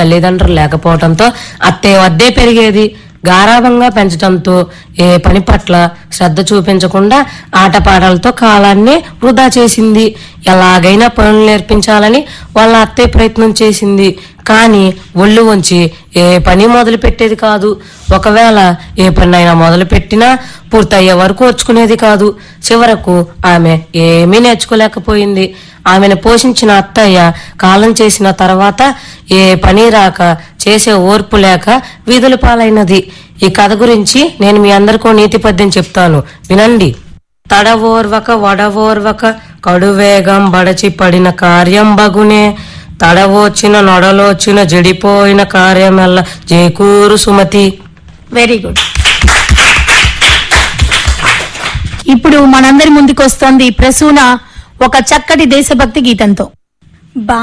తల్లిదండ్రులు లేకపోవడంతో అత్తే వద్దే పెరిగేది గారాభంగా పెంచడంతో ఏ పని పట్ల శ్రద్ధ చూపించకుండా ఆటపాటలతో కాలాన్ని వృధా చేసింది ఎలాగైనా పనులు నేర్పించాలని వాళ్ళ అత్తే ప్రయత్నం చేసింది కానీ ఒళ్ళు వంచి ఏ పని మొదలు పెట్టేది కాదు ఒకవేళ ఏ పని అయినా మొదలు పెట్టినా పూర్తయ్యే వరకు వచ్చుకునేది కాదు చివరకు ఆమె ఏమీ నేర్చుకోలేకపోయింది ఆమెను పోషించిన అత్తయ్య కాలం చేసిన తర్వాత ఏ పని రాక చేసే ఓర్పు లేక వీధుల పాలైనది ఈ కథ గురించి నేను మీ అందరికీ ఓ నీతి పద్యం చెప్తాను వినండి తడవోర్వక వడవోర్వక కడువేగం బడచి పడిన కార్యం బగునే తడవోచిన నొడలోచిన జడిపోయిన కార్యమెల్ల జేకూరు సుమతి వెరీ గుడ్ ఇప్పుడు మనందరి ముందుకు వస్తోంది ప్రసూన ఒక చక్కటి దేశభక్తి గీతంతో